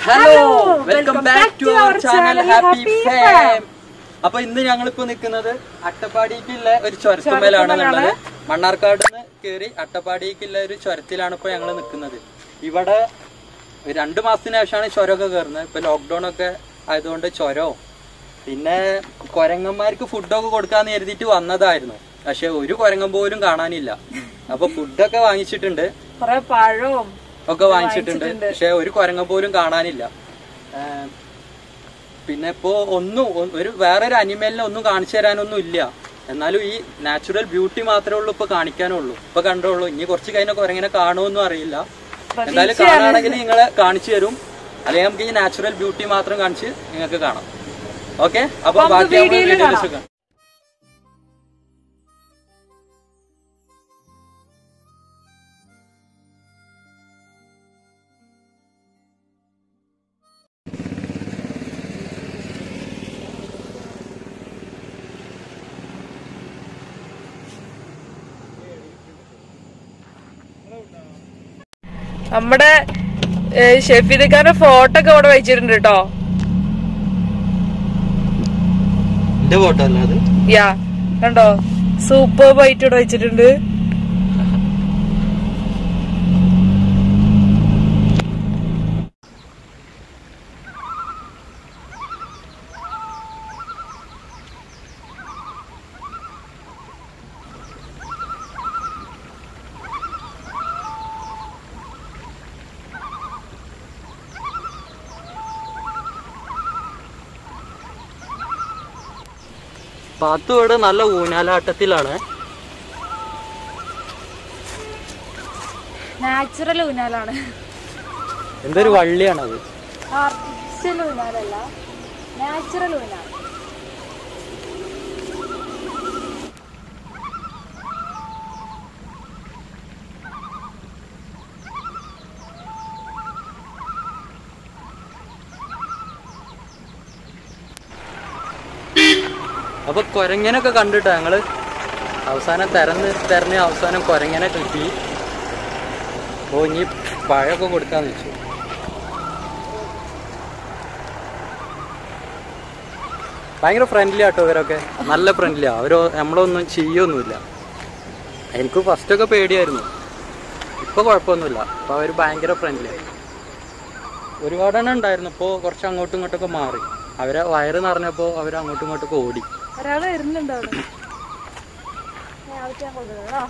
Hello welcome back to our channel happy farm അപ്പൊ ഇന്ന് ഞങ്ങളിപ്പോ നിൽക്കുന്നത് അട്ടപ്പാടിക്കുള്ള ഒരു ചുരത്തുമേലാണെന്നുള്ളത് മണ്ണാർക്കാട് നിന്ന് കയറി അട്ടപ്പാടിക്കുള്ള ഒരു ചുരത്തിലാണ് ഇപ്പൊ ഞങ്ങൾ നിൽക്കുന്നത് ഇവിടെ രണ്ടു മാസത്തിന് ശേഷമാണ് ചുരമൊക്കെ കയറുന്നത് ഇപ്പൊ ലോക്ക്ഡൌൺ ഒക്കെ ആയതുകൊണ്ട് ചുരവും പിന്നെ കൊരങ്ങന്മാർക്ക് ഫുഡൊക്കെ കൊടുക്കാന്ന് കരുതിയിട്ട് വന്നതായിരുന്നു പക്ഷെ ഒരു കൊരങ്ങൻ പോലും കാണാനില്ല അപ്പൊ ഫുഡൊക്കെ വാങ്ങിച്ചിട്ടുണ്ട് കൊറേ പഴവും ഒക്കെ വാങ്ങിച്ചിട്ടുണ്ട് പക്ഷെ ഒരു കുരങ്ങ പോലും കാണാനില്ല ഏം, പിന്നെ ഇപ്പോ ഒന്നും ഒ- ഒരു വേറൊരു അനിമലിനെ ഒന്നും കാണിച്ചു തരാനൊന്നും ഇല്ല എന്നാലും ഈ നാച്ചുറൽ ബ്യൂട്ടി മാത്രമേ ഉള്ളൂ ഇപ്പൊ കാണിക്കാനുള്ളൂ ഇപ്പൊ കണ്ടോളൂ ഇനി കുറച്ച് കഴിഞ്ഞ കുരങ്ങനെ കാണുമെന്നും അറിയില്ല എന്തായാലും കാണുകയാണെങ്കിൽ നിങ്ങളെ കാണിച്ചു തരും അല്ലെങ്കിൽ നമുക്ക് ഈ നാച്ചുറൽ ബ്യൂട്ടി മാത്രം കാണിച്ച് നിങ്ങൾക്ക് കാണാം ഓക്കെ അപ്പൊ ബാക്കി വീഡിയോസ് കാണാം നമ്മുടെ ഷെഫീദക്കാരുടെ ഫോട്ടോ ഒക്കെ ഇവിടെ വെച്ചിട്ടുണ്ട് കേട്ടോ എന്റെ ഫോട്ടോ അല്ല അത് യാ കണ്ടോ സൂപ്പർ ആയിട്ട് ഇവിടെ വെച്ചിട്ടുണ്ട് പാത്തു ഇവിടെ നല്ല ഊഞ്ഞാലാട്ടത്തിലാണ് നാച്ചുറൽ ഊനാലാണ് എന്തൊരു വള്ളിയാണത് ആർട്ടിഫിഷ്യൽ ഊനാലല്ല നാച്ചുറൽ ഊനാണ് അപ്പൊ കൊരങ്ങനൊക്കെ കണ്ടിട്ടാ ഞങ്ങള് അവസാനം തെരഞ്ഞ് തെരഞ്ഞ് അവസാനം കൊരങ്ങനെ കിട്ടി ഓ ഇനി പഴമൊക്കെ കൊടുക്കാന്ന് വെച്ചു ഭയങ്കര ഫ്രണ്ട്ലി ആട്ടോ ഇവരൊക്കെ നല്ല ഫ്രണ്ട്ലിയാ അവരോ നമ്മളൊന്നും ചെയ്യൊന്നുമില്ല എനിക്ക് ഫസ്റ്റൊക്കെ പേടിയായിരുന്നു ഇപ്പൊ കുഴപ്പമൊന്നുമില്ല അപ്പൊ അവര് ഭയങ്കര ഫ്രണ്ട്ലിയായി ഒരുപാടെണ്ണം ഉണ്ടായിരുന്നു ഇപ്പോൾ കുറച്ച് അങ്ങോട്ടും ഇങ്ങോട്ടൊക്കെ മാറി അവരെ വയറ് നിറഞ്ഞപ്പോൾ അവർ അങ്ങോട്ടും ഇങ്ങോട്ടൊക്കെ ഓടി ഒരാള് വരുന്നുണ്ട് അവിടെ ഞാൻ കൊണ്ടുവരാം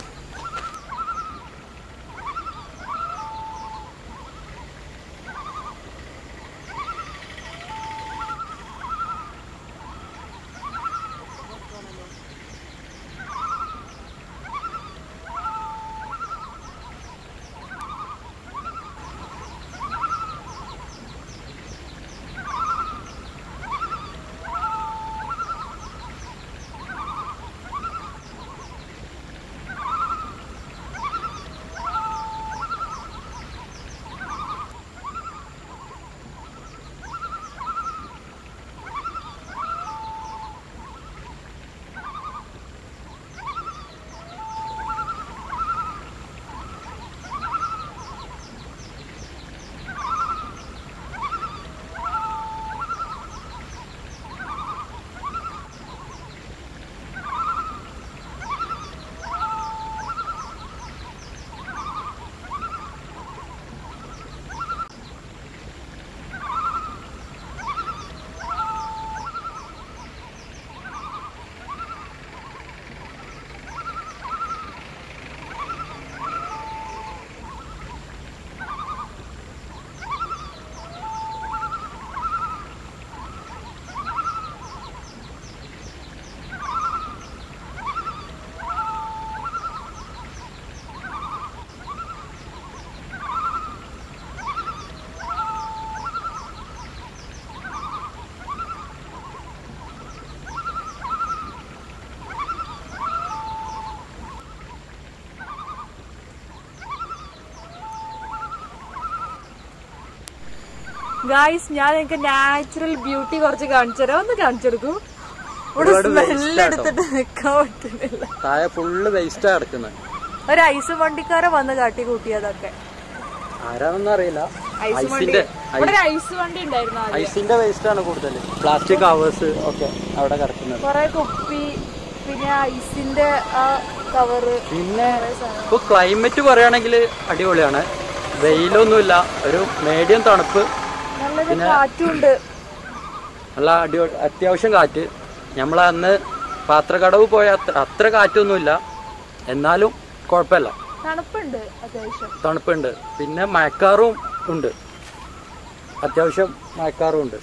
ഗായ്സ് ഞാൻ നിങ്ങൾക്ക് നാച്ചുറൽ ബ്യൂട്ടി കുറച്ച് കാണിച്ചു തരാം ഒന്ന് കാണിച്ചു കൊടുക്കൂ ഇവിടെ ഒരുപാട് waste സ്മെല്ല് ആട്ടോ. എടുത്തിട്ട് നിക്കാൻ പറ്റുന്നില്ല താഴെ ഫുള്ള് വേസ്റ്റാ കിടക്കുന്നത് ഒരു ഐസ് വണ്ടിക്കാരെ വന്ന് കാട്ടി കൂട്ടിയതൊക്കെ ആരാണെന്ന് അറിയില്ല ഐസ് വണ്ടി ഐസിന്റെ ഇവിടെ ഒരു ഐസ് വണ്ടി ഉണ്ടായിരുന്നു ആദ്യം ഐസിന്റെ വേസ്റ്റ് ആണ് കൂടുതൽ പ്ലാസ്റ്റിക് കവേഴ്സ് ഒക്കെ അവിടെ കിടക്കുന്നത് കൊറേ കുപ്പി പിന്നെ ഐസിന്റെ ആ കവറ് പിന്നെ ഇപ്പൊ ക്ലൈമറ്റ് പറയുകയാണെങ്കിൽ അടിപൊളിയാണ് വെയിലൊന്നുമില്ല ഒരു മീഡിയം തണുപ്പ് നല്ലൊരു കാറ്റുണ്ട് നല്ല അടിപൊളി അത്യാവശ്യം കാറ്റ് നമ്മൾ അന്ന് പാത്രക്കടവ് പോയ അത്ര അത്ര കാറ്റൊന്നുമില്ല എന്നാലും കുഴപ്പമില്ല തണുപ്പുണ്ട് അത്യാവശ്യം തണുപ്പുണ്ട് പിന്നെ മഴക്കാറും ഉണ്ട് അത്യാവശ്യം മഴക്കാറും ഉണ്ട്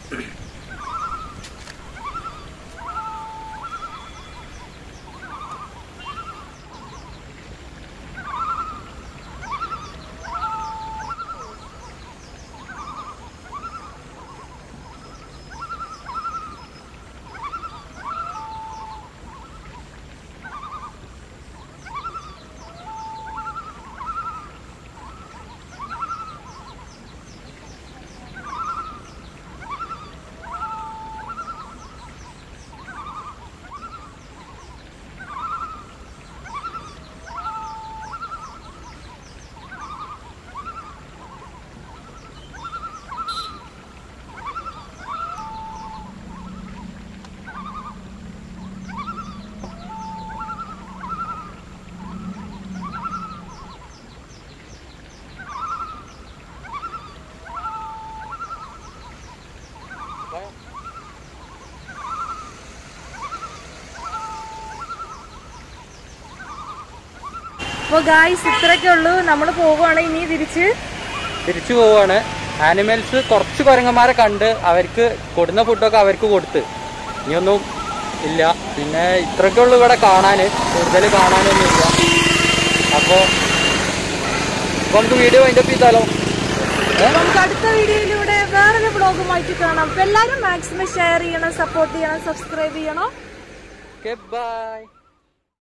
അപ്പൊ ഗായ്സ് ഇത്രയൊക്കെ ഉള്ളൂ നമ്മൾ പോവുകയാണ് ഇനി തിരിച്ച് തിരിച്ചു പോവാണ് ആനിമൽസ് കുറച്ച് കുരങ്ങന്മാരെ കണ്ട് അവർക്ക് കൊടുന്ന ഫുഡൊക്കെ അവർക്ക് കൊടുത്ത് ഇനിയൊന്നും ഇല്ല പിന്നെ ഇത്രയൊക്കെ ഉള്ളു ഇവിടെ കാണാൻ കൂടുതൽ കാണാനൊന്നും ഇല്ല അപ്പോൾ നമുക്ക് വീഡിയോ അതിൻ്റെ ചെയ്താലോ നമുക്ക് അടുത്ത വീഡിയോയിലൂടെ വേറൊരു വ്ളോഗുമായിട്ട് കാണാം അപ്പൊ എല്ലാവരും മാക്സിമം ഷെയർ ചെയ്യണം സപ്പോർട്ട് ചെയ്യണം സബ്സ്ക്രൈബ് ചെയ്യണം ഓക്കെ ബൈ